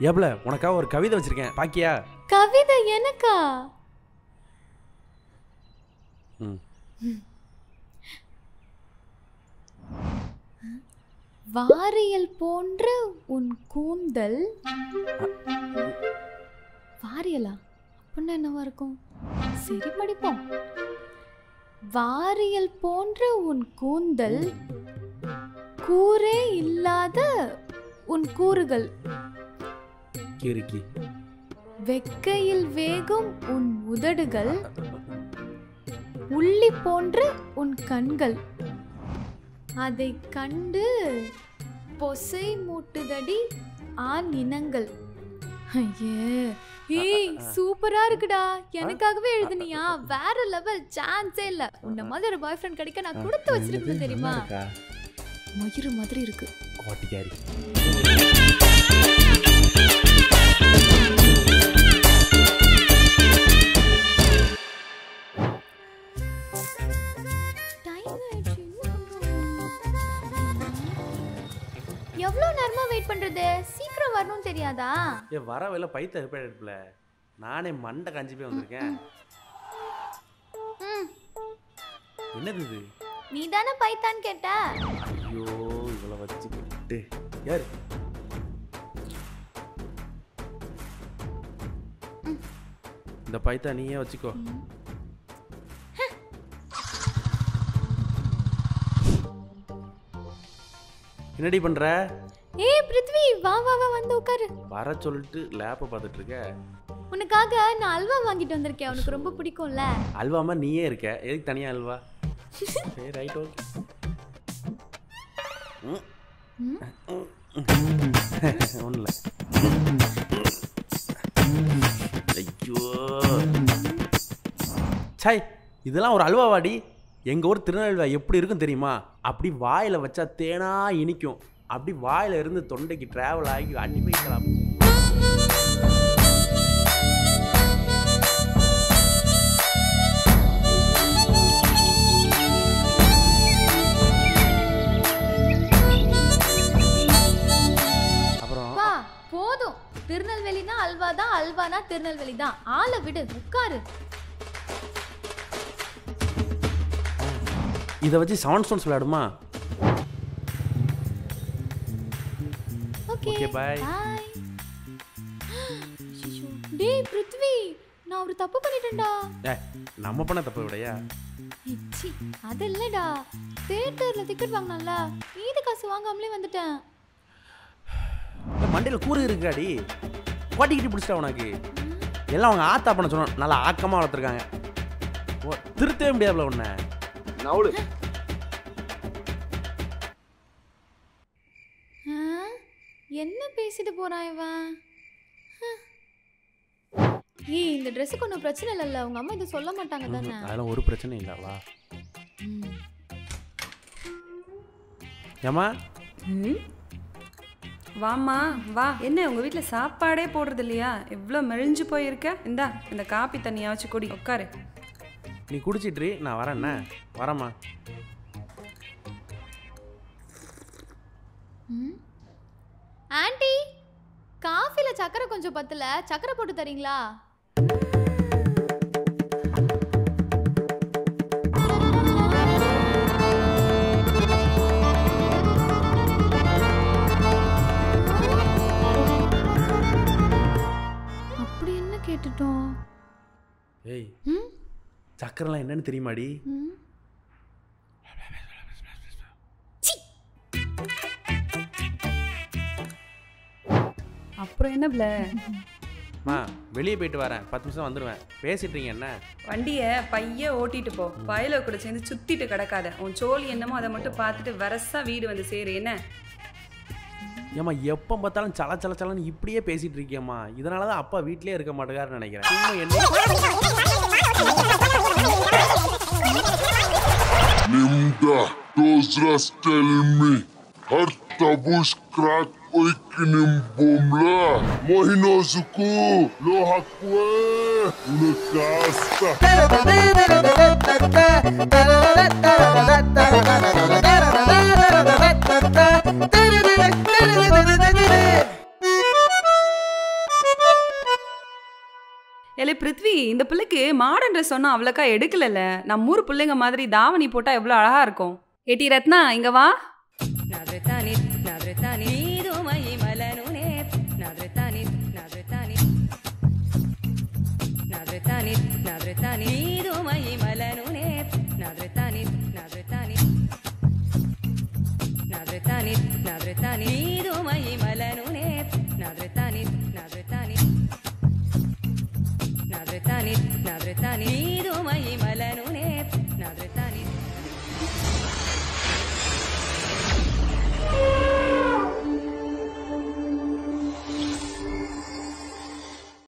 ஏப்ல உனக்காக ஒரு கவிதை வச்சிருக்கேன் பாக்கியா கவிதை எனக்கா ம் வாரியல் போன்ற உன் கூந்தல் வாரியலா அப்படின்னா என்னவா இருக்கும் சரி படிப்போம் வாரியல் போன்ற உன் கூந்தல் கூரே இல்லாத உன் கூறுகள் கிறுக்கி வெக்கையில் வேகும் உன் உதடுகள் உள்ளி போன்ற உன் கண்கள் அதை கண்டு பொசை மூட்டுதடி ஆண் இனங்கள் ஐயே ஏய் சூப்பரா இருக்குடா எனக்காகவே எழுதுனியா வேற லெவல் சான்ஸே இல்ல உன்ன மாதிரி ஒரு பாய் ஃப்ரெண்ட் கிடைக்க நான் கொடுத்து வச்சிருக்கேன் தெரியுமா மயிறு மாதிரி இருக்கு கோட்டிக்காரி டைம் ஆயிடுச்சு எவ்வளோ நேரமா வெயிட் பண்றது சீக்கிரம் வரணும்னு தெரியாதா ஏ வர வேலை பைத்த ரிப்பேர் எடுப்பல நானே மண்டை காஞ்சி போய் வந்திருக்கேன் ம் என்னது இது நீ தானே பைத்தான்னு கேட்ட ஐயோ இவ்வளோ வச்சுக்கிட்டு யார் இந்த பைத்தா நீயே வச்சுக்கோ என்னடி பண்ற ஏய் பிருத்வி வா வா வா வந்து உட்காரு வர சொல்லிட்டு லேப்பை பார்த்துட்டு இருக்க உனக்காக நான் அல்வா வாங்கிட்டு வந்திருக்கேன் உனக்கு ரொம்ப பிடிக்கும்ல அல்வாமா நீயே இருக்க எதுக்கு தனியா அல்வா சரி ரைட் ஓகே ம்? ஒன்றும் ஐயோ சை இதெல்லாம் ஒரு அல்வாவாடி எங்கள் ஊர் திருநெல்வேலி எப்படி இருக்கும் தெரியுமா அப்படி வாயில் வச்சா தேனா இனிக்கும் அப்படி வாயில இருந்து தொண்டைக்கு டிராவல் ஆகி அடி வைக்கலாம் அப்புறம் வா போதும் திருநெல்வேலினா அல்வா தான் அல்வானா திருநெல்வேலி தான் ஆளை விடு உட்காரு இதை வச்சு செவன் ஸ்டோன்ஸ் விளையாடுமா ஓகே Okay, bye. பாய் டேய் பிருத்வி நான் ஒரு தப்பு பண்ணிட்டேன்டா ஏ நம்ம பண்ண தப்பு விடையா சி அது இல்லடா தியேட்டர்ல டிக்கெட் வாங்கினல மீதி காசு வாங்காமலே வந்துட்டேன் மண்டையில் கூறு இருக்காடி கோட்டிக்கிட்டு பிடிச்சிட்டா உனக்கு எல்லாம் அவங்க ஆத்தா பண்ண சொன்னோம் நல்லா ஆக்கமாக வளர்த்துருக்காங்க ஓ திருத்தவே முடியாதுல உன்னை நவுளு ஆ? என்ன பேசிட்டு போறான் இவன் ஹ. ஏய் இந்த ட்ரெஸ்ஸுக்கு ஒன்றும் பிரச்சனை இல்லைல்ல உங்க அம்மா இதை சொல்ல மாட்டாங்க தானே அதெல்லாம் ஒரு பிரச்சனையும் இல்லை வா ம். ஏமா ம் வாம்மா வா என்ன உங்க வீட்ல சாப்பாடே போடுறது இல்லையா எவ்வளோ மெலிஞ்சு போயிருக்க இந்தா இந்த காப்பி தண்ணியா வச்சு குடி உட்காரு நீ குடிச்சிட்டு இரு, நான் வரேன்ன வரேம்மா ம். ஆண்டி காஃபில சக்கரை கொஞ்சம் பத்தல சக்கரை போட்டு தரீங்களா அப்படி என்ன கேட்டுட்டோம் ஏய் ம்? சக்கரெல்லாம் என்னன்னு தெரியுமாடி ம்? அப்புறம் என்ன பிள்ள மா வெளியே போயிட்டு வரேன் பத்து நிமிஷம் வந்துடுவேன் பேசிட்டு இருக்கீங்க என்ன வண்டியை பைய ஓட்டிட்டு போ வயல கூட சேர்ந்து சுத்திட்டு கிடக்காத உன் சோழி என்னமோ அதை மட்டும் பார்த்துட்டு வரசா வீடு வந்து சேரு என்ன ஏம்மா எப்போ பார்த்தாலும் சல சல சலன்னு இப்படியே பேசிட்டு இருக்கியம்மா இதனால தான் அப்பா வீட்லயே இருக்க மாட்டேங்காருன்னு நினைக்கிறேன் சும்மா என்ன Nimda, Dozras tell me, Harta bush crack oikinim bomla, Mohinozuku, Lohakwe, Unakasta. ஏலே பிருத்வி இந்த பிள்ளைக்கு மாடர்ன் ட்ரெஸ் சொன்னா அவ்வளோக்கா எடுக்கலல்ல நம்ம ஊர் பிள்ளைங்க மாதிரி தாவணி போட்டா எவ்வளோ அழகா இருக்கும் ஏட்டி ரத்னா இங்க வா